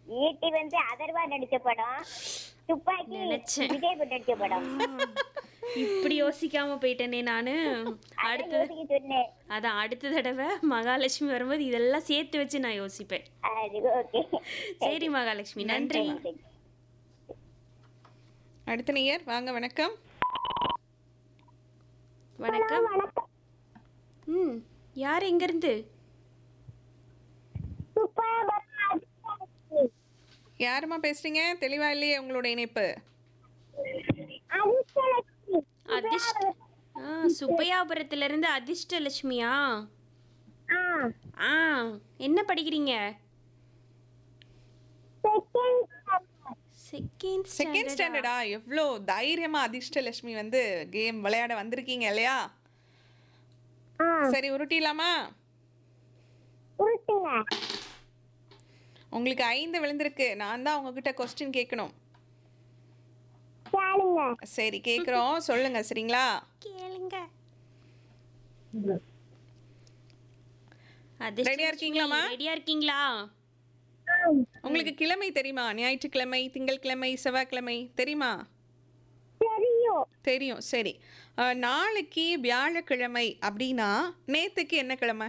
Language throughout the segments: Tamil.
ஈட்டி வந்து அதர்வா நடிச்ச படம் துப்பாக்கி நினைச்சேன். விஜய் பட் நடிச்ச படம் இப்படி யோசிக்காம போயிட்டேனே நானு அதான் அடுத்தது யோசிக்க சொன்னேன் அதான் அடுத்த தடவை மகாலட்சுமி வரும்போது இதெல்லாம் சேர்த்து வச்சு நான் யோசிப்பேன் அது ஓகே சரி மகாலட்சுமி நன்றி அடுத்த நேயர் வாங்க வணக்கம் வணக்கம் வணக்கம் ம் யார் எங்க இருந்து யாரும்மா பேசுறீங்க தெளிவா இல்லையே உங்களோட இணைப்பு அதிர்ஷ்ட ஆ சுப்பையாபுரத்துல இருந்து அதிர்ஷ்டலட்சுமியா ஆ என்ன படிக்கிறீங்க செகண்ட் செகண்ட் ஸ்டாண்டர்டா எவ்வளோ தைரியமா அதிர்ஷ்டலட்சுமி வந்து கேம் விளையாட வந்திருக்கீங்க இல்லையா சரி உருட்டிடலாமா உங்களுக்கு ஐந்து விழுந்திருக்கு நான் தான் உங்ககிட்ட கொஸ்டின் கேட்கணும் சரி கேட்குறோம் சொல்லுங்க சரிங்களா கேளுங்க Ready ஆ இருக்கீங்களாம்மா? ரெடியா இருக்கீங்களா உங்களுக்கு கிழமை தெரியுமா ஞாயிற்றுக்கிழமை திங்கட்கிழமை செவ்வாய்க்கிழமை தெரியுமா தெரியும் சரி அஹ், நாளைக்கு வியாழக்கிழமை அப்படின்னா நேத்துக்கு என்ன கிழமை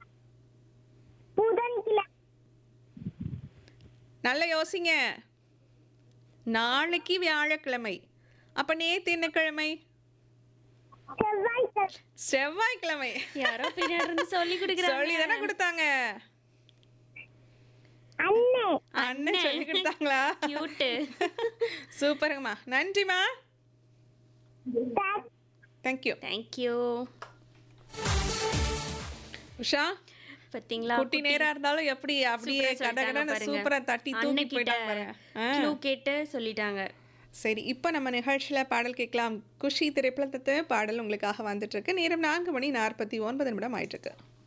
நல்ல யோசிங்க நாளைக்கு வியாழக்கிழமை அப்ப நேத்து என்ன கிழமை செவ்வாய்க்கிழமை யாரோ பின்னாடி இருந்து சொல்லி கொடுக்குறாங்க சொல்லி தானே கொடுத்தாங்க அண்ணன் சொல்லி கொடுத்தாங்களா கியூட்டு சூப்பருங்கம்மா நன்றிம்மா தேங்க்யூ தேங்க்யூ உஷா பாத்தீங்களா குட்டி நேரா இருந்தாலும் எப்படி அப்படியே கடகடன்னு சூப்பரா தட்டி தூக்கி போயிட்டாங்க பாருங்க ஆ. க்ளூ கேட்டு சொல்லிட்டாங்க சரி இப்போ நம்ம நிகழ்ச்சியில பாடல் கேட்கலாம் குஷி திரைப்படத்து பாடல் உங்களுக்காக வந்துட்டு இருக்கு நேரம் நான்கு மணி நாற்பத்தி ஒன்பது நிமிடம் ஆயிட்டு இருக்கு